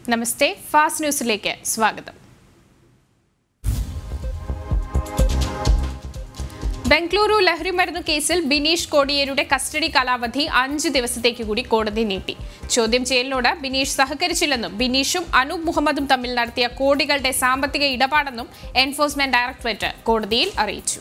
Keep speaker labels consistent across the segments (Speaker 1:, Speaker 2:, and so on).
Speaker 1: നമസ്തേ fast ന്യൂസിലേക്ക് സ്വാഗതം ബംഗളൂരു ലഹരിമരുന്ന് കേസിൽ ബിനീഷ് കോടിയേരുടെ കസ്റ്റഡി കാലാവധി അഞ്ച് ദിവസത്തേക്ക് കൂടി കോടതി നീട്ടി ചോദ്യം ചെയ്യലിനോട് ബിനീഷ് സഹകരിച്ചില്ലെന്നും ബിനീഷും അനൂപ് മുഹമ്മദും തമ്മിൽ നടത്തിയ കോടികളുടെ സാമ്പത്തിക ഇടപാടെന്നും എൻഫോഴ്സ്മെന്റ് ഡയറക്ടറേറ്റ് കോടതിയിൽ അറിയിച്ചു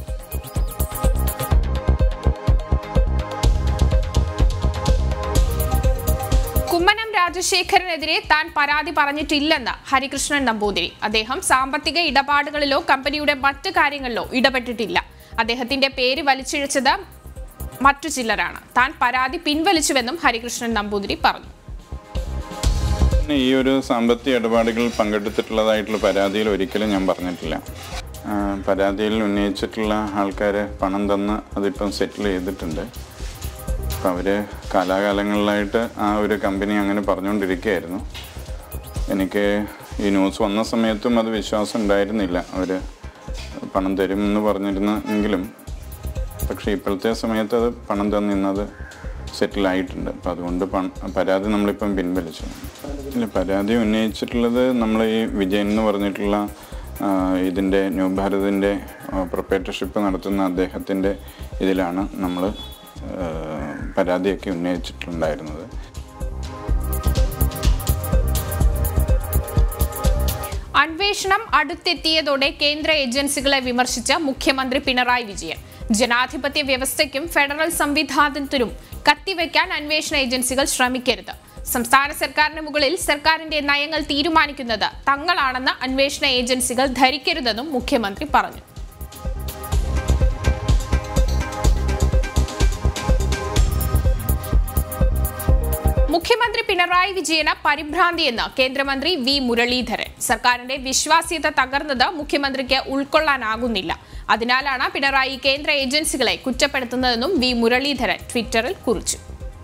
Speaker 1: കുമ്മനം രാജശേഖരനെതിരെ താൻ പരാതി പറഞ്ഞിട്ടില്ലെന്ന് ഹരികൃഷ്ണൻ നമ്പൂതിരി അദ്ദേഹം സാമ്പത്തിക ഇടപാടുകളിലോ കമ്പനിയുടെ മറ്റ് കാര്യങ്ങളിലോ ഇടപെട്ടിട്ടില്ല അദ്ദേഹത്തിന്റെ പേര് വലിച്ചിഴച്ചത് മറ്റു ചിലരാണ് താൻ പരാതി പിൻവലിച്ചുവെന്നും ഹരികൃഷ്ണൻ നമ്പൂതിരി പറഞ്ഞു
Speaker 2: പിന്നെ ഈ ഒരു സാമ്പത്തിക ഇടപാടുകളിൽ പങ്കെടുത്തിട്ടുള്ളതായിട്ടുള്ള പരാതിയിൽ ഒരിക്കലും ഞാൻ പറഞ്ഞിട്ടില്ല ആ, പരാതിയിൽ ഉന്നയിച്ചിട്ടുള്ള ആൾക്കാർ പണം തന്ന് അതിപ്പം സെറ്റിൽ ചെയ്തിട്ടുണ്ട് അപ്പം അവർ കാലാകാലങ്ങളിലായിട്ട് ആ ഒരു കമ്പനി അങ്ങനെ പറഞ്ഞുകൊണ്ടിരിക്കുകയായിരുന്നു എനിക്ക് ഈ ന്യൂസ് വന്ന സമയത്തും അത് വിശ്വാസം ഉണ്ടായിരുന്നില്ല അവർ പണം തരുമെന്ന് പറഞ്ഞിരുന്നെങ്കിലും പക്ഷേ ഇപ്പോഴത്തെ സമയത്ത് അത് പണം തന്നിന്നത് സെറ്റിലായിട്ടുണ്ട് അപ്പം അതുകൊണ്ട് പണ പരാതി നമ്മളിപ്പം പിൻവലിച്ചു ഇല്ല പരാതി ഉന്നയിച്ചിട്ടുള്ളത് നമ്മൾ ഈ വിജയൻ എന്ന് പറഞ്ഞിട്ടുള്ള ആ, ഇതിൻ്റെ ന്യൂ ഭാരതിൻ്റെ പ്രൊപ്പറേറ്റർഷിപ്പ് നടത്തുന്ന അദ്ദേഹത്തിൻ്റെ ഇതിലാണ് നമ്മൾ പരാതിയൊക്കെ ഉന്നയിച്ചിട്ടുണ്ടായിരുന്നത്
Speaker 1: അന്വേഷണം അടുത്തെത്തിയതോടെ കേന്ദ്ര ഏജൻസികളെ വിമർശിച്ച മുഖ്യമന്ത്രി പിണറായി വിജയൻ ജനാധിപത്യ വ്യവസ്ഥയ്ക്കും ഫെഡറൽ സംവിധാനത്തിനും കത്തിവെക്കാൻ അന്വേഷണ ഏജൻസികൾ ശ്രമിക്കരുത് സംസ്ഥാന സർക്കാരിന് മുകളിൽ സർക്കാരിന്റെ നയങ്ങൾ തീരുമാനിക്കുന്നത് തങ്ങളാണെന്ന് അന്വേഷണ ഏജൻസികൾ ധരിക്കരുതെന്നും മുഖ്യമന്ത്രി പറഞ്ഞു മുഖ്യമന്ത്രി പിണറായി വിജയന് പരിഭ്രാന്തിയെന്ന് കേന്ദ്രമന്ത്രി വി മുരളീധരൻ സർക്കാരിന്റെ വിശ്വാസ്യത തകർന്നത് മുഖ്യമന്ത്രിക്ക് ഉൾക്കൊള്ളാനാകുന്നില്ല അതിനാലാണ് പിണറായി കേന്ദ്ര ഏജൻസികളെ കുറ്റപ്പെടുത്തുന്നതെന്നും വി മുരളീധരൻ ട്വിറ്ററിൽ കുറിച്ചു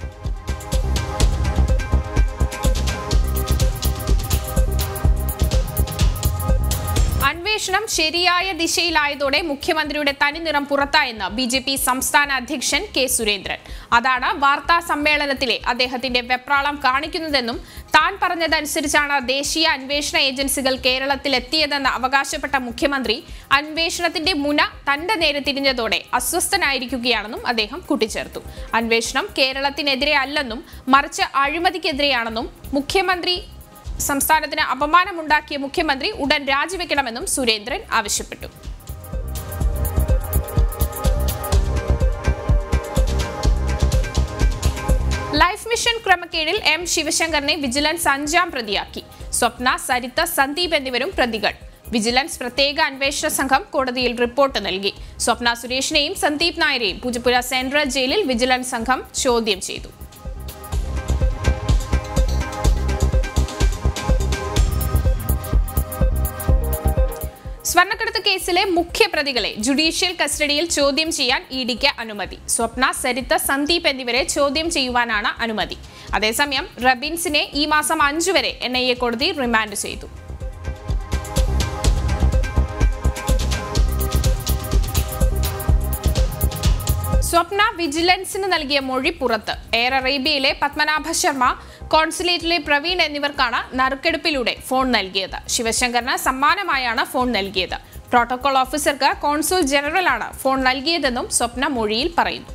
Speaker 1: അന്വേഷണം ശരിയായ ദിശയിലായതോടെ മുഖ്യമന്ത്രിയുടെ തനിനിറം പുറത്തായെന്ന് ബി ജെ പി സംസ്ഥാന അധ്യക്ഷൻ കെ സുരേന്ദ്രൻ അതാണ് വാർത്താ സമ്മേളനത്തിലെ അദ്ദേഹത്തിന്റെ വെപ്രാളം കാണിക്കുന്നതെന്നും താൻ പറഞ്ഞതനുസരിച്ചാണ് ദേശീയ അന്വേഷണ ഏജൻസികൾ കേരളത്തിൽ എത്തിയതെന്ന് അവകാശപ്പെട്ട മുഖ്യമന്ത്രി അന്വേഷണത്തിന്റെ മുന തന്റെ നേരെ തിരിഞ്ഞതോടെ അസ്വസ്ഥനായിരിക്കുകയാണെന്നും അദ്ദേഹം കൂട്ടിച്ചേർത്തു അന്വേഷണം കേരളത്തിനെതിരെ അല്ലെന്നും മറിച്ച് അഴിമതിക്കെതിരെയാണെന്നും മുഖ്യമന്ത്രി സംസ്ഥാനത്തിന് അപമാനമുണ്ടാക്കിയ മുഖ്യമന്ത്രി ഉടൻ രാജിവെക്കണമെന്നും സുരേന്ദ്രൻ ആവശ്യപ്പെട്ടു ലൈഫ് മിഷൻ ക്രമക്കേടിൽ എം ശിവശങ്കറിനെ വിജിലൻസ് അഞ്ചാം പ്രതിയാക്കി സ്വപ്ന സരിത സന്ദീപ് എന്നിവരും പ്രതികൾ വിജിലൻസ് പ്രത്യേക അന്വേഷണ സംഘം കോടതിയിൽ റിപ്പോർട്ട് നൽകി സ്വപ്ന സുരേഷിനെയും സന്ദീപ് നായരെയും പൂജപ്പുര സെൻട്രൽ ജയിലിൽ വിജിലൻസ് സംഘം ചോദ്യം ചെയ്തു സ്വർണ്ണക്കടത്ത് കേസിലെ മുഖ്യപ്രതികളെ ജുഡീഷ്യൽ കസ്റ്റഡിയിൽ ചോദ്യം ചെയ്യാൻ ഇ ഡിക്ക് അനുമതി സ്വപ്ന സരിത സന്ദീപ് എന്നിവരെ ചോദ്യം ചെയ്യുവാനാണ് അനുമതി അതേസമയം റബിൻസിനെ ഈ മാസം അഞ്ചു വരെ എൻ ഐ എ കോടതി റിമാൻഡ് ചെയ്തു സ്വപ്ന വിജിലൻസിന് നൽകിയ മൊഴി പുറത്ത് എയർ അറേബ്യയിലെ പത്മനാഭ ശർമ്മ കോൺസുലേറ്റിലെ പ്രവീൺ എന്നിവർക്കാണ് നറുക്കെടുപ്പിലൂടെ ഫോൺ നൽകിയത് ശിവശങ്കറിന് സമ്മാനമായാണ് ഫോൺ നൽകിയത് പ്രോട്ടോകോൾ ഓഫീസർക്ക് കോൺസുൽ ജനറലാണ് ഫോൺ നൽകിയതെന്നും സ്വപ്ന മൊഴിയിൽ പറയുന്നു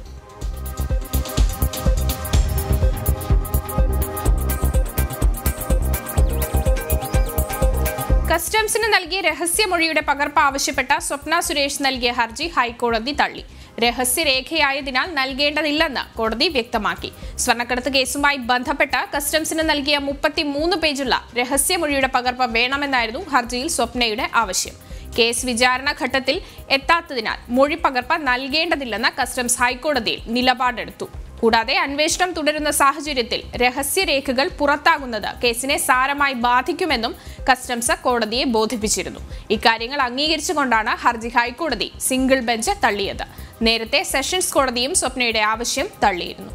Speaker 1: കസ്റ്റംസിന് നൽകിയ രഹസ്യമൊഴിയുടെ പകർപ്പ് ആവശ്യപ്പെട്ട സ്വപ്ന സുരേഷ് നൽകിയ ഹർജി ഹൈക്കോടതി തള്ളി രഹസ്യരേഖയായതിനാൽ നൽകേണ്ടതില്ലെന്ന് കോടതി വ്യക്തമാക്കി സ്വർണ്ണക്കടത്ത് കേസുമായി ബന്ധപ്പെട്ട് കസ്റ്റംസിന് നൽകിയ മുപ്പത്തിമൂന്ന് പേജുള്ള രഹസ്യമൊഴിയുടെ പകർപ്പ് വേണമെന്നായിരുന്നു ഹർജിയിൽ സ്വപ്നയുടെ ആവശ്യം കേസ് വിചാരണ ഘട്ടത്തിൽ എത്താത്തതിനാൽ മൊഴി പകർപ്പ് നൽകേണ്ടതില്ലെന്ന് കസ്റ്റംസ് ഹൈക്കോടതിയിൽ നിലപാടെടുത്തു കൂടാതെ അന്വേഷണം തുടരുന്ന സാഹചര്യത്തിൽ രഹസ്യരേഖകൾ പുറത്താകുന്നത് കേസിനെ സാരമായി ബാധിക്കുമെന്നും കസ്റ്റംസ് കോടതിയെ ബോധിപ്പിച്ചിരുന്നു ഇക്കാര്യങ്ങൾ അംഗീകരിച്ചുകൊണ്ടാണ് ഹർജി ഹൈക്കോടതി സിംഗിൾ ബെഞ്ച് തള്ളിയത് നേരത്തെ സെഷൻസ് കോടതിയും സ്വപ്നയുടെ ആവശ്യം തള്ളിയിരുന്നു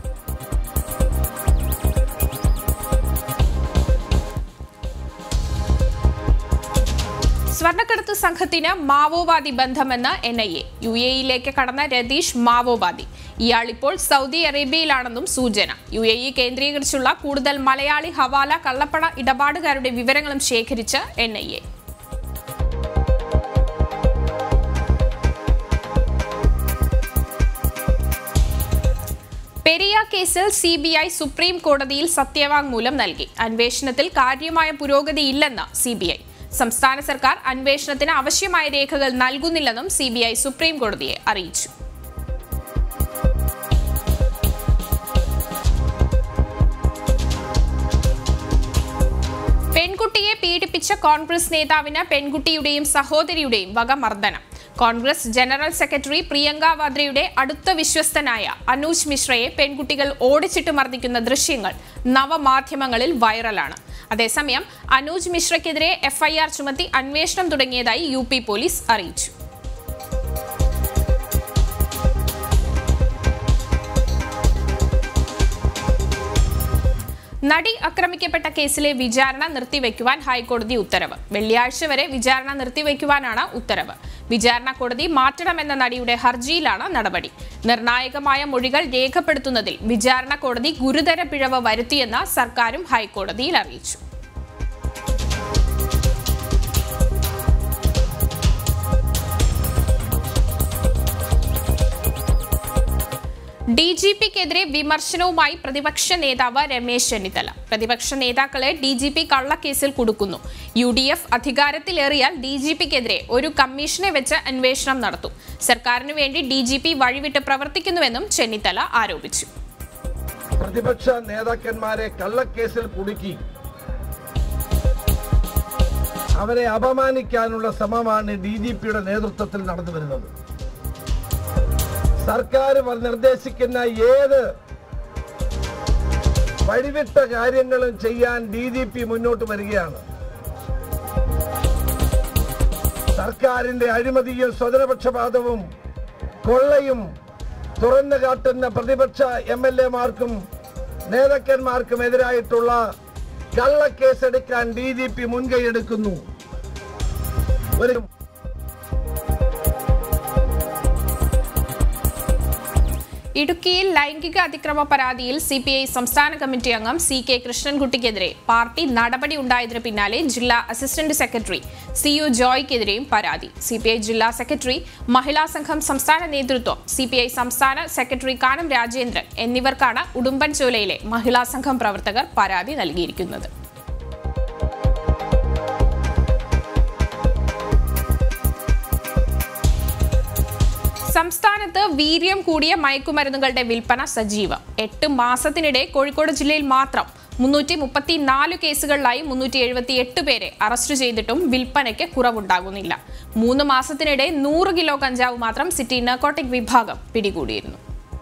Speaker 1: സ്വർണ്ണക്കടത്ത് സംഘത്തിന് മാവോവാദി ബന്ധമെന്ന് എൻ ഐ എ യു എയിലേക്ക് കടന്ന രതീഷ് മാവോവാദി ഇയാൾ ഇപ്പോൾ സൗദി അറേബ്യയിലാണെന്നും സൂചന യു എ ഇ കേന്ദ്രീകരിച്ചുള്ള കൂടുതൽ മലയാളി ഹവാല കള്ളപ്പണ ഇടപാടുകാരുടെ വിവരങ്ങളും ശേഖരിച്ച് എൻ ഐ എ പെരിയ കേസിൽ സി ബി ഐ സുപ്രീം കോടതിയിൽ സത്യവാങ്മൂലം നൽകി അന്വേഷണത്തിൽ കാര്യമായ പുരോഗതിയില്ലെന്ന് സി ബി ഐ സംസ്ഥാന സർക്കാർ അന്വേഷണത്തിന് ആവശ്യമായ രേഖകൾ നൽകുന്നില്ലെന്നും സി ബി ഐ സുപ്രീം കോടതിയെ അറിയിച്ചു പെൺകുട്ടിയെ പീഡിപ്പിച്ച കോൺഗ്രസ് നേതാവിന് പെൺകുട്ടിയുടെയും സഹോദരിയുടെയും വക മർദ്ദനം കോൺഗ്രസ് ജനറൽ സെക്രട്ടറി പ്രിയങ്ക വാദ്രയുടെ അടുത്ത വിശ്വസ്തനായ അനൂജ് മിശ്രയെ പെൺകുട്ടികൾ ഓടിച്ചിട്ട് മർദ്ദിക്കുന്ന ദൃശ്യങ്ങൾ നവമാധ്യമങ്ങളിൽ വൈറലാണ് അതേസമയം അനൂജ് മിശ്രയ്ക്കെതിരെ എഫ്ഐആർ ചുമത്തി അന്വേഷണം തുടങ്ങിയതായി യു പോലീസ് അറിയിച്ചു നടി ആക്രമിക്കപ്പെട്ട കേസിലെ വിചാരണ നിർത്തിവെക്കുവാൻ ഹൈക്കോടതി ഉത്തരവ് വെള്ളിയാഴ്ച വരെ വിചാരണ നിർത്തിവെക്കുവാനാണ് ഉത്തരവ് വിചാരണ കോടതി മാറ്റണമെന്ന നടിയുടെ ഹർജിയിലാണ് നടപടി നിർണായകമായ മൊഴികൾ രേഖപ്പെടുത്തുന്നതിൽ വിചാരണ കോടതി ഗുരുതര പിഴവ് വരുത്തിയെന്ന് സർക്കാരും ഹൈക്കോടതിയിൽ അറിയിച്ചു ഡി ജി പിക്കെതിരെ വിമർശനവുമായി പ്രതിപക്ഷ നേതാവ് രമേശ് ചെന്നിത്തല പ്രതിപക്ഷ നേതാക്കളെ ഡി ജി പി കള്ളക്കേസിൽ കുടുക്കുന്നു യു ഡി എഫ് അധികാരത്തിലേറിയാൽ ഡി ജി പിക്കെതിരെ ഒരു കമ്മീഷനെ വെച്ച് അന്വേഷണം നടത്തും സർക്കാരിനു വേണ്ടി ഡി ജി പി വഴിവിട്ട് പ്രവർത്തിക്കുന്നുവെന്നും ചെന്നിത്തല ആരോപിച്ചു
Speaker 3: പ്രതിപക്ഷ നേതാക്കന്മാരെ കള്ളക്കേസിൽ കുടുക്കി അവരെ അപമാനിക്കാനുള്ള ശ്രമമാണ് ഡി ജി പിയുടെ നേതൃത്വത്തിൽ നടന്നു വരുന്നത് സർക്കാർ വ- നിർദ്ദേശിക്കുന്ന ഏത് വഴിവിട്ട കാര്യങ്ങളും ചെയ്യാൻ ഡി ജി പി മുന്നോട്ട് വരികയാണ് സർക്കാരിന്റെ അഴിമതിയും സ്വജനപക്ഷപാതവും കൊള്ളയും തുറന്നു കാട്ടുന്ന പ്രതിപക്ഷ എം എൽ എമാർക്കും നേതാക്കന്മാർക്കും എതിരായിട്ടുള്ള കള്ളക്കേസെടുക്കാൻ ഡി ജി പി മുൻകൈയെടുക്കുന്നു ഒരു
Speaker 1: ഇടുക്കിയിൽ ലൈംഗിക അതിക്രമ പരാതിയിൽ സി പി ഐ സംസ്ഥാന കമ്മിറ്റി അംഗം സി കെ കൃഷ്ണൻകുട്ടിക്കെതിരെ പാർട്ടി നടപടി ഉണ്ടായതിനു പിന്നാലെ ജില്ലാ അസിസ്റ്റന്റ് സെക്രട്ടറി സി യു ജോയ്ക്കെതിരെയും പരാതി സി പി ഐ ജില്ലാ സെക്രട്ടറി മഹിളാ സംഘം സംസ്ഥാന നേതൃത്വം സി പി ഐ സംസ്ഥാന സെക്രട്ടറി കാനം രാജേന്ദ്രൻ എന്നിവർക്കാണ് ഉടുമ്പൻചോലയിലെ മഹിളാ സംഘം പ്രവർത്തകർ പരാതി നൽകിയിരിക്കുന്നത് സംസ്ഥാനത്ത് വീര്യം കൂടിയ മയക്കുമരുന്നുകളുടെ വിൽപ്പന സജീവം എട്ട് മാസത്തിനിടെ കോഴിക്കോട് ജില്ലയിൽ മാത്രം മുന്നൂറ്റി മുപ്പത്തിനാല് കേസുകളിലായി മുന്നൂറ്റി എഴുപത്തി എട്ട് പേരെ അറസ്റ്റ് ചെയ്തിട്ടും വിൽപ്പനയ്ക്ക് കുറവുണ്ടാകുന്നില്ല മൂന്ന് മാസത്തിനിടെ നൂറ് കിലോ കഞ്ചാവ് മാത്രം സിറ്റി നർക്കോട്ടിക് വിഭാഗം പിടികൂടിയിരുന്നു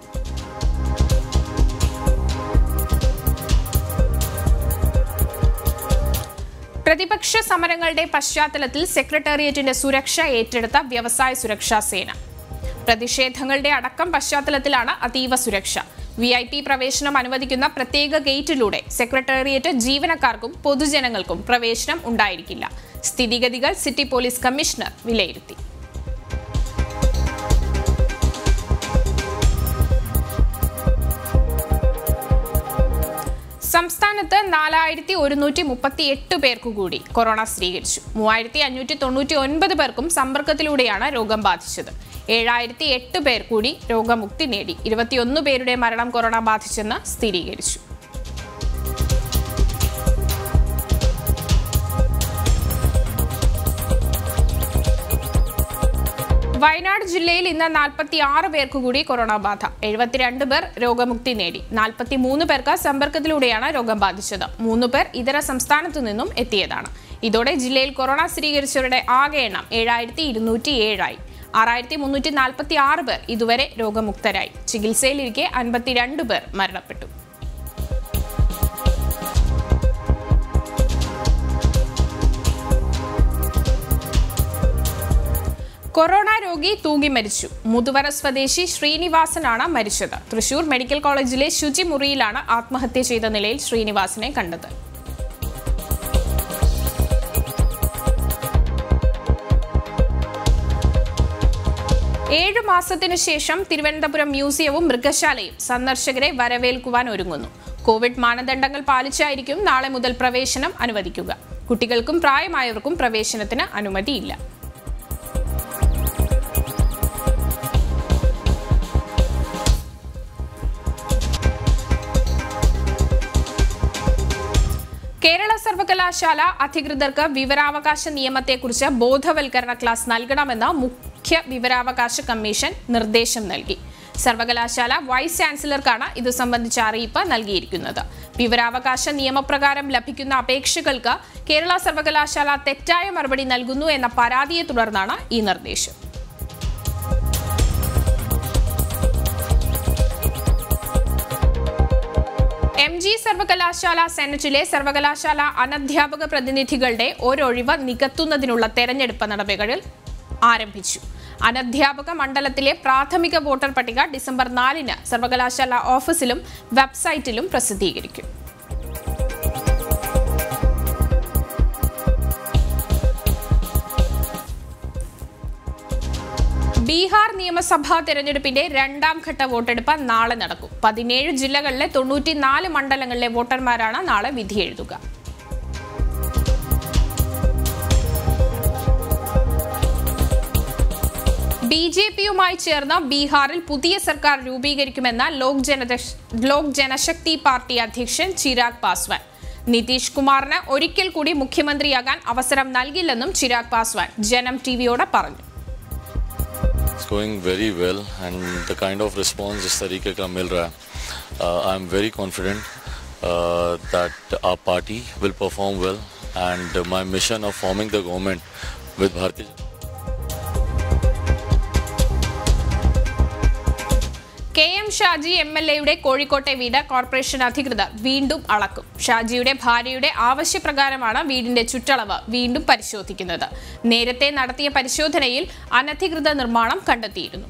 Speaker 1: പ്രതിപക്ഷ സമരങ്ങളുടെ പശ്ചാത്തലത്തിൽ സെക്രട്ടേറിയറ്റിന്റെ സുരക്ഷ ഏറ്റെടുത്ത വ്യവസായ സുരക്ഷാ സേന പ്രതിഷേധങ്ങളുടെ അടക്കം പശ്ചാത്തലത്തിലാണ് അതീവ സുരക്ഷ വി ഐ പി പ്രവേശനം അനുവദിക്കുന്ന പ്രത്യേക ഗേറ്റിലൂടെ സെക്രട്ടേറിയറ്റ് ജീവനക്കാർക്കും പൊതുജനങ്ങൾക്കും പ്രവേശനം ഉണ്ടായിരിക്കില്ല സ്ഥിതിഗതികൾ സിറ്റി പോലീസ് കമ്മീഷണർ വിലയിരുത്തി സംസ്ഥാനത്ത് നാലായിരത്തി ഒരുന്നൂറ്റി മുപ്പത്തി എട്ട് പേർക്ക് കൂടി കൊറോണ സ്ഥിരീകരിച്ചു മൂവായിരത്തി അഞ്ഞൂറ്റി തൊണ്ണൂറ്റി ഒൻപത് പേർക്കും സമ്പർക്കത്തിലൂടെയാണ് രോഗം ബാധിച്ചത് ഏഴായിരത്തി എട്ട് പേർ കൂടി രോഗമുക്തി നേടി ഇരുപത്തിയൊന്ന് പേരുടെ മരണം കൊറോണ ബാധിച്ചെന്ന് സ്ഥിരീകരിച്ചു വയനാട് ജില്ലയിൽ ഇന്ന് നാൽപ്പത്തി ആറ് പേർക്ക് കൂടി കൊറോണ ബാധ എഴുപത്തിരണ്ട് പേർ രോഗമുക്തി നേടി നാൽപ്പത്തി മൂന്ന് പേർക്ക് സമ്പർക്കത്തിലൂടെയാണ് രോഗം ബാധിച്ചത് മൂന്ന് പേർ ഇതര സംസ്ഥാനത്തു നിന്നും എത്തിയതാണ് ഇതോടെ ജില്ലയിൽ കൊറോണ സ്ഥിരീകരിച്ചവരുടെ ആകെ എണ്ണം ഏഴായിരത്തി ഇരുന്നൂറ്റി ഏഴായി ആറായിരത്തി മുന്നൂറ്റി നാൽപ്പത്തി ആറ് പേർ ഇതുവരെ രോഗമുക്തരായി ചികിത്സയിലിരിക്കെ അൻപത്തിരണ്ട് പേർ മരണപ്പെട്ടു കൊറോണ രോഗി തൂങ്ങി മരിച്ചു മുതുവര സ്വദേശി ശ്രീനിവാസനാണ് മരിച്ചത് തൃശൂർ മെഡിക്കൽ കോളേജിലെ ശുചിമുറിയിലാണ് ആത്മഹത്യ ചെയ്ത നിലയിൽ ശ്രീനിവാസനെ കണ്ടത് ഏഴു മാസത്തിനു ശേഷം തിരുവനന്തപുരം മ്യൂസിയവും മൃഗശാലയും സന്ദർശകരെ വരവേൽക്കുവാൻ ഒരുങ്ങുന്നു കോവിഡ് മാനദണ്ഡങ്ങൾ പാലിച്ചായിരിക്കും നാളെ മുതൽ പ്രവേശനം അനുവദിക്കുക കുട്ടികൾക്കും പ്രായമായവർക്കും പ്രവേശനത്തിന് അനുമതിയില്ല കേരള സർവകലാശാല അധികൃതർക്ക് വിവരാവകാശ നിയമത്തെക്കുറിച്ച് ബോധവൽക്കരണ ക്ലാസ് നൽകണമെന്ന് മുഖ്യ വിവരാവകാശ കമ്മീഷൻ നിർദ്ദേശം നൽകി സർവകലാശാല വൈസ് ചാൻസലർക്കാണ് ഇത് സംബന്ധിച്ച അറിയിപ്പ് നൽകിയിരിക്കുന്നത് വിവരാവകാശ നിയമപ്രകാരം ലഭിക്കുന്ന അപേക്ഷകൾക്ക് കേരള സർവകലാശാല തെറ്റായ മറുപടി നൽകുന്നു എന്ന പരാതിയെ തുടർന്നാണ് ഈ നിർദ്ദേശം എം ജി സർവകലാശാല സെനറ്റിലെ സർവകലാശാല അനധ്യാപക പ്രതിനിധികളുടെ ഒരൊഴിവ് നികത്തുന്നതിനുള്ള തെരഞ്ഞെടുപ്പ് നടപടികൾ ആരംഭിച്ചു അനധ്യാപക മണ്ഡലത്തിലെ പ്രാഥമിക വോട്ടർ പട്ടിക ഡിസംബർ നാലിന് സർവകലാശാല ഓഫീസിലും വെബ്സൈറ്റിലും പ്രസിദ്ധീകരിക്കും ബീഹാർ നിയമസഭാ തെരഞ്ഞെടുപ്പിന്റെ രണ്ടാം ഘട്ട വോട്ടെടുപ്പ് നാളെ നടക്കും പതിനേഴ് ജില്ലകളിലെ തൊണ്ണൂറ്റിനാല് മണ്ഡലങ്ങളിലെ വോട്ടർമാരാണ് നാളെ വിധിയെഴുതുക ബി ജെ പിയുമായി ചേർന്ന് ബീഹാറിൽ പുതിയ സർക്കാർ രൂപീകരിക്കുമെന്ന ലോക് ജനത ലോക് ജനശക്തി പാർട്ടി അധ്യക്ഷൻ ചിരാഗ് പാസ്വാൻ നിതീഷ് കുമാറിന് ഒരിക്കൽ കൂടി മുഖ്യമന്ത്രിയാകാൻ അവസരം നൽകില്ലെന്നും ചിരാഗ് പാസ്വാൻ ജനം ടിവിയോട് പറഞ്ഞു
Speaker 4: It's going very well, and the kind of response इस तरीके का मिल रहा है uh, I am very confident uh, that our party will perform well, and uh, my mission of forming the government with Bharatiya Janata
Speaker 1: K M Shaji M L എയുടെ കോഴിക്കോട്ടെ വീട് corporation അധികൃതർ വീണ്ടും അളക്കും ഷാജിയുടെ ഭാര്യയുടെ ആവശ്യപ്രകാരമാണ് വീടിന്റെ ചുറ്റളവ് വീണ്ടും പരിശോധിക്കുന്നത് നേരത്തെ നടത്തിയ പരിശോധനയിൽ അനധികൃത നിർമ്മാണം കണ്ടെത്തിയിരുന്നു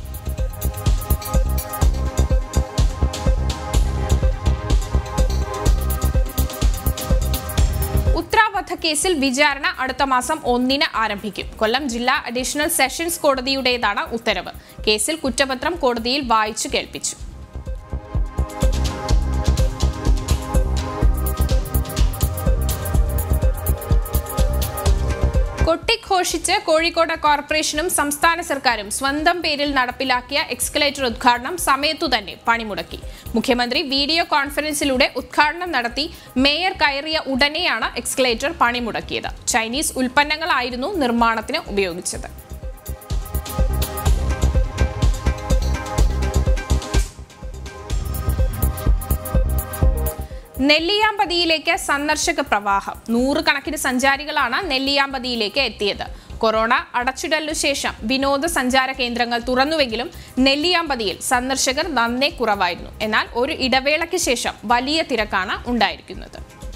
Speaker 1: ഉത്ര വധക്കേസിൽ വിചാരണ അടുത്ത മാസം ഒന്നിന് ആരംഭിക്കും കൊല്ലം ജില്ലാ അഡീഷണൽ സെഷൻസ് കോടതിയുടേതാണ് ഉത്തരവ് കേസിൽ കുറ്റപത്രം കോടതിയിൽ വായിച്ചു കേൾപ്പിച്ചു കൊട്ടിഘോഷിച്ച് കോഴിക്കോട് കോർപ്പറേഷനും സംസ്ഥാന സർക്കാരും സ്വന്തം പേരിൽ നടപ്പിലാക്കിയ എക്സ്കലേറ്റർ ഉദ്ഘാടനം സമയത്തു തന്നെ പണിമുടക്കി മുഖ്യമന്ത്രി വീഡിയോ കോൺഫറൻസിലൂടെ ഉദ്ഘാടനം നടത്തി മേയർ കയറിയ ഉടനെയാണ് എക്സ്കലേറ്റർ പണിമുടക്കിയത് ചൈനീസ് ഉൽപ്പന്നങ്ങളായിരുന്നു നിർമ്മാണത്തിന് ഉപയോഗിച്ചത് നെല്ലിയാമ്പതിയിലേക്ക് സന്ദർശക പ്രവാഹം നൂറുകണക്കിന് സഞ്ചാരികളാണ് നെല്ലിയാമ്പതിയിലേക്ക് എത്തിയത് കൊറോണ അടച്ചിടലിനു ശേഷം വിനോദസഞ്ചാര കേന്ദ്രങ്ങൾ തുറന്നുവെങ്കിലും നെല്ലിയാമ്പതിയിൽ സന്ദർശകർ നന്നേ കുറവായിരുന്നു എന്നാൽ ഒരു ഇടവേളയ്ക്ക് ശേഷം വലിയ തിരക്കാണ് ഉണ്ടായിരിക്കുന്നത്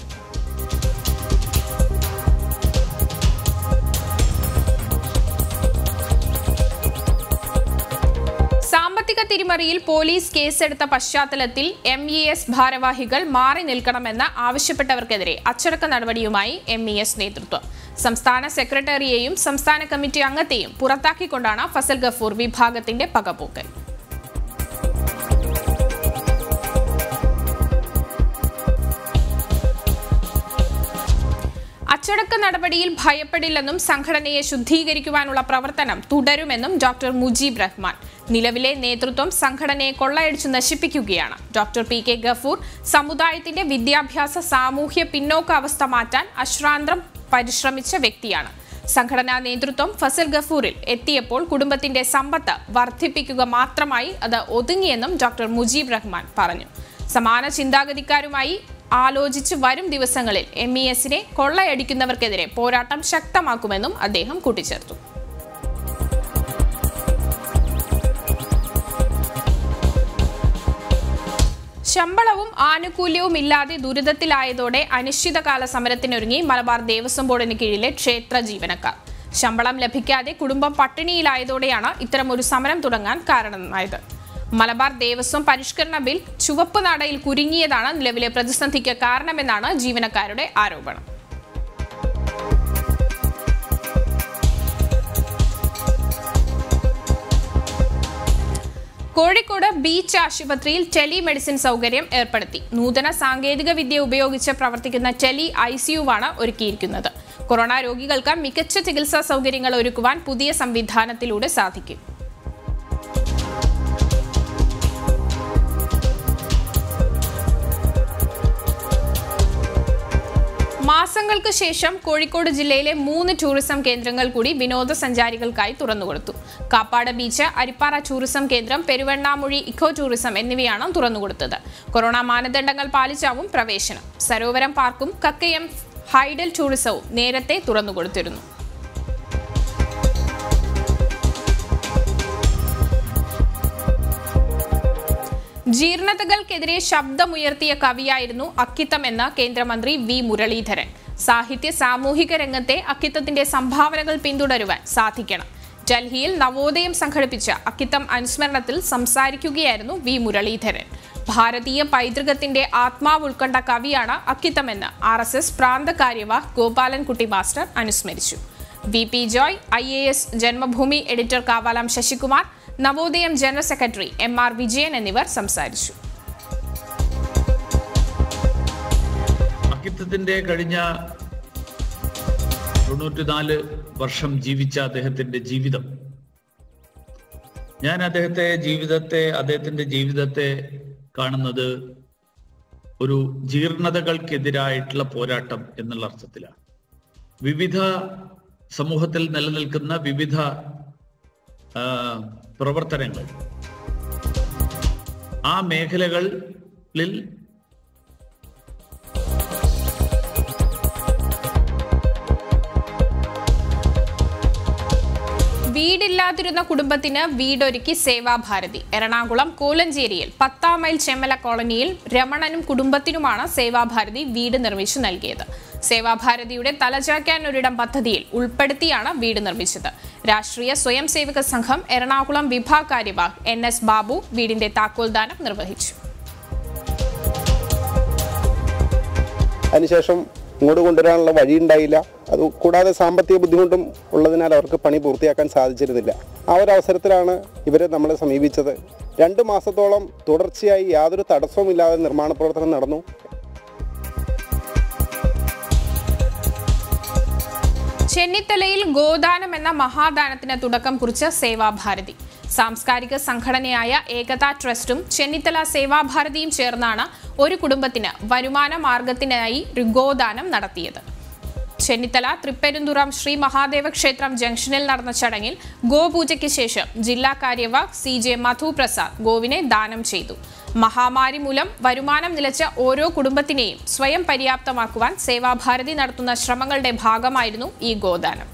Speaker 1: സാമ്പത്തിക തിരിമറിയിൽ പോലീസ് കേസെടുത്ത പശ്ചാത്തലത്തിൽ എം ഇ എസ് ഭാരവാഹികൾ മാറി നിൽക്കണമെന്ന് ആവശ്യപ്പെട്ടവർക്കെതിരെ അച്ചടക്ക നടപടിയുമായി എം ഇ എസ് നേതൃത്വം സംസ്ഥാന സെക്രട്ടറിയെയും സംസ്ഥാന കമ്മിറ്റി അംഗത്തെയും പുറത്താക്കിക്കൊണ്ടാണ് ഫസൽ ഗഫൂർ വിഭാഗത്തിന്റെ പകപോക്കൽ അച്ചടക്ക നടപടിയിൽ ഭയപ്പെടില്ലെന്നും സംഘടനയെ ശുദ്ധീകരിക്കുവാനുള്ള പ്രവർത്തനം തുടരുമെന്നും ഡോക്ടർ മുജീബ് റഹ്മാൻ നിലവിലെ നേതൃത്വം സംഘടനയെ കൊള്ളയടിച്ചു നശിപ്പിക്കുകയാണ് ഡോക്ടർ പി കെ ഗഫൂർ സമുദായത്തിന്റെ വിദ്യാഭ്യാസ സാമൂഹ്യ പിന്നോക്കാവസ്ഥ മാറ്റാൻ അശ്രാന്തം പരിശ്രമിച്ച വ്യക്തിയാണ് സംഘടനാ നേതൃത്വം ഫസൽ ഗഫൂറിൽ എത്തിയപ്പോൾ കുടുംബത്തിന്റെ സമ്പത്ത് വർദ്ധിപ്പിക്കുക മാത്രമായി അത് ഒതുങ്ങിയെന്നും ഡോക്ടർ മുജീബ് റഹ്മാൻ പറഞ്ഞു സമാന ചിന്താഗതിക്കാരുമായി ആലോചിച്ച് വരും ദിവസങ്ങളിൽ എം ഇ എസിനെ കൊള്ളയടിക്കുന്നവർക്കെതിരെ പോരാട്ടം ശക്തമാക്കുമെന്നും അദ്ദേഹം കൂട്ടിച്ചേർത്തു ശമ്പളവും ആനുകൂല്യവും ഇല്ലാതെ ദുരിതത്തിലായതോടെ അനിശ്ചിതകാല സമരത്തിനൊരുങ്ങി മലബാർ ദേവസ്വം ബോർഡിന് കീഴിലെ ക്ഷേത്ര ജീവനക്കാർ ശമ്പളം ലഭിക്കാതെ കുടുംബം പട്ടിണിയിലായതോടെയാണ് ഇത്തരമൊരു സമരം തുടങ്ങാൻ കാരണമായത് മലബാർ ദേവസ്വം പരിഷ്കരണ ബിൽ ചുവപ്പ് നാടയിൽ കുരുങ്ങിയതാണ് നിലവിലെ പ്രതിസന്ധിക്ക് കാരണമെന്നാണ് ജീവനക്കാരുടെ ആരോപണം കോഴിക്കോട് ബീച്ച് ആശുപത്രിയിൽ ടെലിമെഡിസിൻ സൗകര്യം ഏർപ്പെടുത്തി നൂതന സാങ്കേതിക വിദ്യ ഉപയോഗിച്ച് പ്രവർത്തിക്കുന്ന ടെലി ഐ സിയുവാണ് ഒരുക്കിയിരിക്കുന്നത് കൊറോണ രോഗികൾക്ക് മികച്ച ചികിത്സാ സൗകര്യങ്ങൾ ഒരുക്കുവാൻ പുതിയ സംവിധാനത്തിലൂടെ സാധിക്കും മാസങ്ങൾക്ക് ശേഷം കോഴിക്കോട് ജില്ലയിലെ മൂന്ന് ടൂറിസം കേന്ദ്രങ്ങൾ കൂടി വിനോദസഞ്ചാരികൾക്കായി തുറന്നുകൊടുത്തു കാപ്പാട് ബീച്ച് അരിപ്പാറ ടൂറിസം കേന്ദ്രം പെരുവണ്ണാമൊഴി ഇക്കോ ടൂറിസം എന്നിവയാണ് തുറന്നുകൊടുത്തത് കൊറോണ മാനദണ്ഡങ്ങൾ പാലിച്ചാവും പ്രവേശനം സരോവരം പാർക്കും കക്കയം ഹൈഡൽ ടൂറിസവും നേരത്തെ തുറന്നുകൊടുത്തിരുന്നു ജീർണതകൾക്കെതിരെ ശബ്ദമുയർത്തിയ കവിയായിരുന്നു അക്കിത്തം എന്ന കേന്ദ്രമന്ത്രി വി മുരളീധരൻ സാഹിത്യ സാമൂഹിക രംഗത്തെ അക്കിത്തത്തിന്റെ സംഭാവനകൾ പിന്തുടരുവാൻ സാധിക്കണം ഡൽഹിയിൽ നവോദയം സംഘടിപ്പിച്ച അക്കിത്തം അനുസ്മരണത്തിൽ സംസാരിക്കുകയായിരുന്നു വി മുരളീധരൻ ഭാരതീയ പൈതൃകത്തിന്റെ ആത്മാവ് ഉൾക്കൊണ്ട കവിയാണ് അക്കിത്തമെന്ന് ആർ എസ് എസ് പ്രാന്തകാര്യവാഹ് ഗോപാലൻകുട്ടി മാസ്റ്റർ അനുസ്മരിച്ചു V P Joy I A S Janmabhumi editor Kavalam Sasikumar Navodayam general secretary M R Vijayan എന്നിവർ സംസാരിച്ചു
Speaker 5: അക്കിത്തത്തിന്റെ കഴിഞ്ഞ തൊണ്ണൂറ്റിനാല് വർഷം ജീവിച്ച അദ്ദേഹത്തിന്റെ ജീവിതം ഞാൻ അദ്ദേഹത്തെ ജീവിതത്തെ അദ്ദേഹത്തിന്റെ ജീവിതത്തെ കാണുന്നത് ഒരു ജീർണതകൾക്കെതിരായിട്ടുള്ള പോരാട്ടം എന്നുള്ള അർത്ഥത്തിലാണ് വിവിധ സമൂഹത്തിൽ നിലനിൽക്കുന്ന വിവിധ ആ, പ്രവർത്തനങ്ങൾ ആ മേഖലകളിൽ
Speaker 1: വീടില്ലാതിരുന്ന കുടുംബത്തിന് വീടൊരുക്കി സേവാഭാരതി എറണാകുളം കോലഞ്ചേരിയിൽ പത്താം മൈൽ ചെമ്മല കോളനിയിൽ രമണനും കുടുംബത്തിനുമാണ് സേവാഭാരതി വീട് നിർമ്മിച്ചു നൽകിയത് സേവാഭാരതിയുടെ തലചാക്കാൻ ഒരിടം പദ്ധതിയിൽ ഉൾപ്പെടുത്തിയാണ് വീട് നിർമ്മിച്ചത് രാഷ്ട്രീയ സ്വയം സേവക സംഘം എറണാകുളം വിഭാഗ് കാര്യവാഹ് എൻ എസ് ബാബു വീടിന്റെ താക്കോൽദാനം നിർവഹിച്ചു
Speaker 6: അതിനുശേഷം ഇങ്ങോട്ട് കൊണ്ടുവരാനുള്ള വഴി ഉണ്ടായില്ല അത് കൂടാതെ സാമ്പത്തിക ബുദ്ധിമുട്ടും ഉള്ളതിനാൽ അവർക്ക് പണി പൂർത്തിയാക്കാൻ സാധിച്ചിരുന്നില്ല ആ ഒരു അവസരത്തിലാണ് ഇവരെ നമ്മളെ സമീപിച്ചത് രണ്ട് മാസത്തോളം തുടർച്ചയായി യാതൊരു തടസ്സവുമില്ലാതെ നിർമ്മാണ പ്രവർത്തനം നടന്നു
Speaker 1: ചെന്നിത്തലയിൽ ഗോദാനം എന്ന മഹാദാനത്തിന് തുടക്കം കുറിച്ച സേവാഭാരതി സാംസ്കാരിക സംഘടനയായ ഏകതാ ട്രസ്റ്റും ചെന്നിത്തല സേവാഭാരതിയും ചേർന്നാണ് ഒരു കുടുംബത്തിന് വരുമാന മാർഗത്തിനായി ഒരു ഗോദാനം നടത്തിയത് ചെന്നിത്തല തൃപ്പെരുന്തുറം ശ്രീ മഹാദേവ ക്ഷേത്രം ജംഗ്ഷനിൽ നടന്ന ചടങ്ങിൽ ഗോപൂജയ്ക്ക് ശേഷം ജില്ലാ കാര്യവാഹ് സി ജെ മധു പ്രസാദ് ഗോവിനെ ദാനം ചെയ്തു മഹാമാരി മൂലം വരുമാനം നിലച്ച ഓരോ കുടുംബത്തിനെയും സ്വയം പര്യാപ്തമാക്കുവാൻ സേവാഭാരതി നടത്തുന്ന ശ്രമങ്ങളുടെ ഭാഗമായിരുന്നു ഈ ഗോദാനം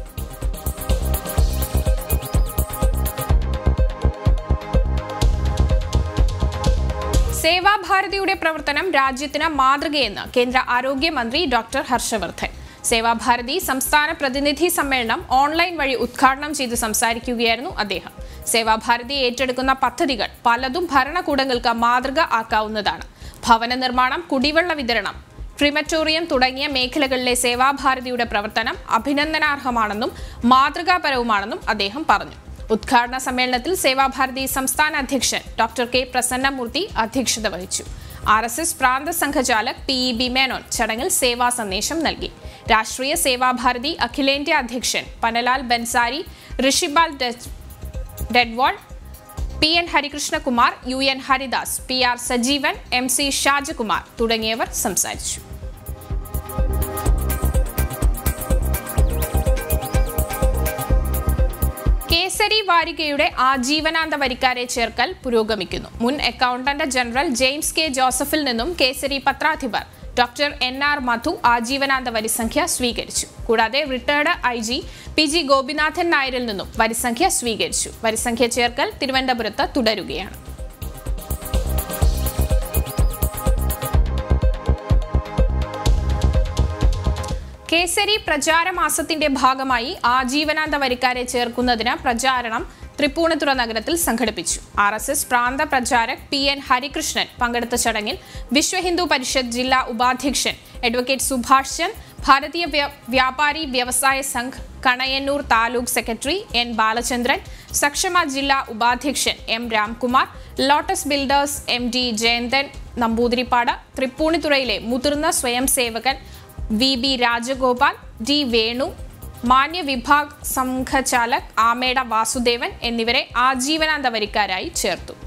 Speaker 1: സേവാഭാരതിയുടെ പ്രവർത്തനം രാജ്യത്തിന് മാതൃകയെന്ന് കേന്ദ്ര ആരോഗ്യമന്ത്രി ഡോക്ടർ ഹർഷവർദ്ധൻ സേവാഭാരതി സംസ്ഥാന പ്രതിനിധി സമ്മേളനം ഓൺലൈൻ വഴി ഉദ്ഘാടനം ചെയ്ത് സംസാരിക്കുകയായിരുന്നു അദ്ദേഹം സേവാഭാരതി ഏറ്റെടുക്കുന്ന പദ്ധതികൾ പലതും ഭരണകൂടങ്ങൾക്ക് മാതൃക ആക്കാവുന്നതാണ് ഭവന നിർമ്മാണം കുടിവെള്ള വിതരണം ക്രിമറ്റോറിയം തുടങ്ങിയ മേഖലകളിലെ സേവാഭാരതിയുടെ പ്രവർത്തനം അഭിനന്ദനാർഹമാണെന്നും മാതൃകാപരവുമാണെന്നും അദ്ദേഹം പറഞ്ഞു ഉദ്ഘാടന സമ്മേളനത്തിൽ സേവാഭാരതി സംസ്ഥാന അധ്യക്ഷൻ ഡോക്ടർ കെ പ്രസന്നമൂർത്തി അധ്യക്ഷത വഹിച്ചു ആർ എസ് എസ് പ്രാന്ത സംഘചാലക് പി ഇ ബി മേനോൻ ചടങ്ങിൽ സേവാ സന്ദേശം നൽകി രാഷ്ട്രീയ സേവാഭാരതി അഖിലേന്ത്യാ അധ്യക്ഷൻ പനലാൽ ബൻസാരി ഋഷിബാൽ ഡെസ്- Dedwal P N Harikrishnakumar U N Haridas P R Sajeevan M C Shajakumar തുടങ്ങിയവർ സംസാരിച്ചു കേസരി വാരികയുടെ ആജീവനാന്ത വരിക്കാരെ ചേർക്കൽ പുരോഗമിക്കുന്നു മുൻ അക്കൗണ്ടന്റ് ജനറൽ ജെയിംസ് കെ ജോസഫിൽ നിന്നും കേസരി പത്രാധിപർ ഡോക്ടർ എൻ ആർ മധു ആജീവനാന്ത വരിസംഖ്യ സ്വീകരിച്ചു കൂടാതെ retired I G P G Gopinathan നായരിൽ നിന്നും വരിസംഖ്യ സ്വീകരിച്ചു വരിസംഖ്യ ചേർക്കൽ തിരുവനന്തപുരത്ത് തുടരുകയാണ് കേസരി പ്രചാരമാസത്തിന്റെ ഭാഗമായി ആജീവനാന്ത വരിക്കാരെ ചേർക്കുന്നതിന് പ്രചാരണം തൃപ്പൂണിത്തുറ നഗരത്തിൽ സംഘടിപ്പിച്ചു ആർ എസ് എസ് പ്രാന്ത പ്രചാരക് പി എൻ ഹരികൃഷ്ണൻ പങ്കെടുത്ത ചടങ്ങിൽ വിശ്വ ഹിന്ദു പരിഷത്ത് ജില്ലാ ഉപാധ്യക്ഷൻ അഡ്വക്കേറ്റ് സുഭാഷ് ചന്ദ് ഭാരതീയ വ്യ- വ്യാപാരി വ്യവസായ സംഘ് കണയന്നൂർ താലൂക്ക് സെക്രട്ടറി എൻ ബാലചന്ദ്രൻ സക്ഷമ ജില്ലാ ഉപാധ്യക്ഷൻ M Ramkumar lotus builders M D Jayanthan Namboothiripad തൃപ്പൂണിത്തുറയിലെ മുതിർന്ന സ്വയം സേവകൻ V B Rajagopal D Venu മാന്യ വിഭാഗ് സംഘചാലക് ആമേട വാസുദേവൻ എന്നിവരെ ആജീവനാന്ത വരിക്കാരായി ചേർത്തു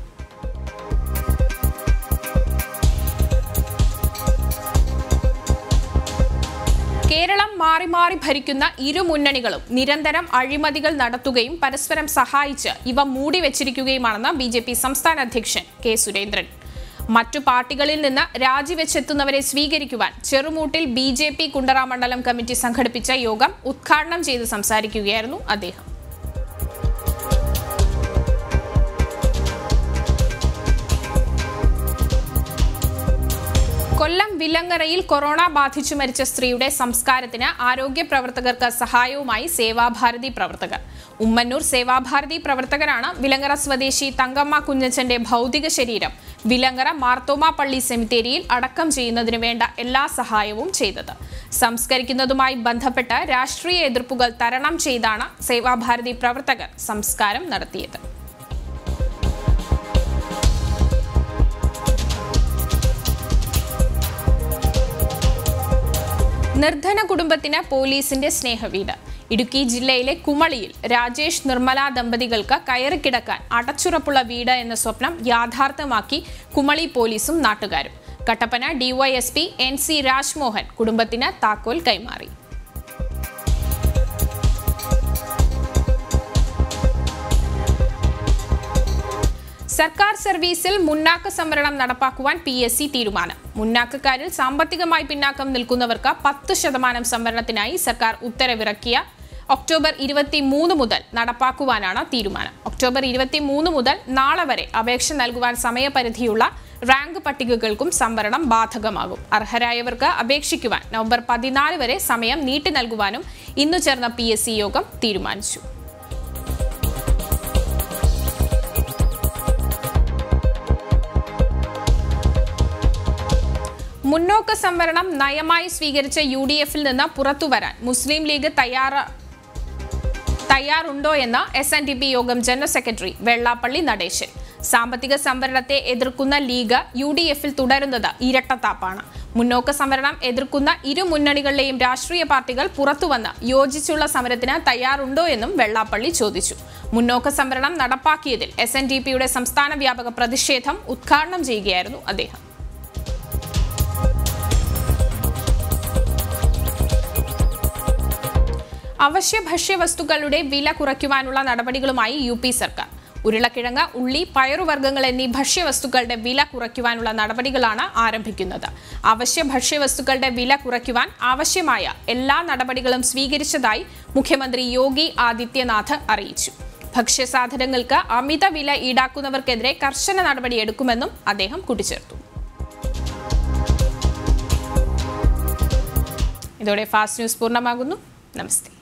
Speaker 1: കേരളം മാറി മാറി ഭരിക്കുന്ന ഇരു മുന്നണികളും നിരന്തരം അഴിമതികൾ നടത്തുകയും പരസ്പരം സഹായിച്ച് ഇവ മൂടിവെച്ചിരിക്കുകയുമാണെന്ന് ബി ജെ പി സംസ്ഥാന അധ്യക്ഷൻ കെ സുരേന്ദ്രൻ മറ്റു പാർട്ടികളിൽ നിന്ന് രാജിവെച്ചെത്തുന്നവരെ സ്വീകരിക്കുവാൻ ചെറുമൂട്ടിൽ ബി ജെ പി കുണ്ടറ മണ്ഡലം കമ്മിറ്റി സംഘടിപ്പിച്ച യോഗം ഉദ്ഘാടനം ചെയ്ത് സംസാരിക്കുകയായിരുന്നു അദ്ദേഹം കൊല്ലം വിലങ്ങറയിൽ കൊറോണ ബാധിച്ചു മരിച്ച സ്ത്രീയുടെ സംസ്കാരത്തിന് ആരോഗ്യ പ്രവർത്തകർക്ക് സഹായവുമായി സേവാഭാരതി പ്രവർത്തകർ ഉമ്മന്നൂർ സേവാഭാരതി പ്രവർത്തകരാണ് വിലങ്ങറ സ്വദേശി തങ്കമ്മ കുഞ്ഞച്ചന്റെ ഭൗതിക ശരീരം വിലങ്ങറ മാർത്തോമ പള്ളി സെമിത്തേരിയിൽ അടക്കം ചെയ്യുന്നതിന് വേണ്ട എല്ലാ സഹായവും ചെയ്തത് സംസ്കരിക്കുന്നതുമായി ബന്ധപ്പെട്ട് രാഷ്ട്രീയ എതിർപ്പുകൾ തരണം ചെയ്താണ് സേവാഭാരതി പ്രവർത്തകർ സംസ്കാരം നടത്തിയത് നിർധന കുടുംബത്തിന് പോലീസിന്റെ സ്നേഹവീട് ഇടുക്കി ജില്ലയിലെ കുമളിയിൽ രാജേഷ് നിർമ്മല ദമ്പതികൾക്ക് കയറിക്കിടക്കാൻ അടച്ചുറപ്പുള്ള വീട് എന്ന സ്വപ്നം യാഥാർത്ഥ്യമാക്കി കുമളി പോലീസും നാട്ടുകാരും Kattappana DYSP N C Rajmohan കുടുംബത്തിന് താക്കോൽ കൈമാറി സർക്കാർ സർവീസിൽ മുന്നാക്ക സംവരണം നടപ്പാക്കുവാൻ പി എസ് സി തീരുമാനം മുന്നാക്കക്കാരിൽ സാമ്പത്തികമായി പിന്നാക്കം നിൽക്കുന്നവർക്ക് പത്ത് ശതമാനം സംവരണത്തിനായി സർക്കാർ ഉത്തരവിറക്കിയ ഒക്ടോബർ ഇരുപത്തി മൂന്ന് മുതൽ നടപ്പാക്കുവാനാണ് തീരുമാനം ഒക്ടോബർ ഇരുപത്തി മൂന്ന് മുതൽ നാളെ വരെ അപേക്ഷ നൽകുവാൻ സമയപരിധിയുള്ള റാങ്ക് പട്ടികകൾക്കും സംവരണം ബാധകമാകും അർഹരായവർക്ക് അപേക്ഷിക്കുവാൻ നവംബർ പതിനാല് വരെ സമയം നീട്ടി നൽകുവാനും ഇന്നു ചേർന്ന പി യോഗം തീരുമാനിച്ചു മുന്നോക്ക സംവരണം നയമായി സ്വീകരിച്ച യു ഡി എഫിൽ നിന്ന് പുറത്തുവരാൻ മുസ്ലിം ലീഗ് തയ്യാറ തയ്യാറുണ്ടോ എന്ന് എസ് എൻ ഡി പി യോഗം ജനറൽ സെക്രട്ടറി വെള്ളാപ്പള്ളി നടേശൻ സാമ്പത്തിക സംവരണത്തെ എതിർക്കുന്ന ലീഗ് യു ഡി എഫിൽ തുടരുന്നത് ഇരട്ടത്താപ്പാണ് മുന്നോക്ക സംവരണം എതിർക്കുന്ന ഇരു മുന്നണികളിലെയും രാഷ്ട്രീയ പാർട്ടികൾ പുറത്തുവന്ന് യോജിച്ചുള്ള സമരത്തിന് തയ്യാറുണ്ടോ എന്നും വെള്ളാപ്പള്ളി ചോദിച്ചു മുന്നോക്ക സംവരണം നടപ്പാക്കിയതിൽ എസ് എൻ ഡി പിയുടെ സംസ്ഥാന വ്യാപക പ്രതിഷേധം ഉദ്ഘാടനം ചെയ്യുകയായിരുന്നു അദ്ദേഹം അവശ്യ ഭക്ഷ്യവസ്തുക്കളുടെ വില കുറയ്ക്കുവാനുള്ള നടപടികളുമായി യു പി സർക്കാർ ഉരുളക്കിഴങ്ങ് ഉള്ളി പയറുവർഗ്ഗങ്ങൾ എന്നീ ഭക്ഷ്യവസ്തുക്കളുടെ വില കുറയ്ക്കുവാനുള്ള നടപടികളാണ് ആരംഭിക്കുന്നത് അവശ്യ ഭക്ഷ്യവസ്തുക്കളുടെ വില കുറയ്ക്കുവാൻ ആവശ്യമായ എല്ലാ നടപടികളും സ്വീകരിച്ചതായി മുഖ്യമന്ത്രി യോഗി ആദിത്യനാഥ് അറിയിച്ചു ഭക്ഷ്യസാധനങ്ങൾക്ക് അമിത വില ഈടാക്കുന്നവർക്കെതിരെ കർശന നടപടിയെടുക്കുമെന്നും അദ്ദേഹം കൂട്ടിച്ചേർത്തു ഇതോടെ ഫാസ്റ്റ് ന്യൂസ് പൂർണ്ണമാകുന്നു നമസ്തേ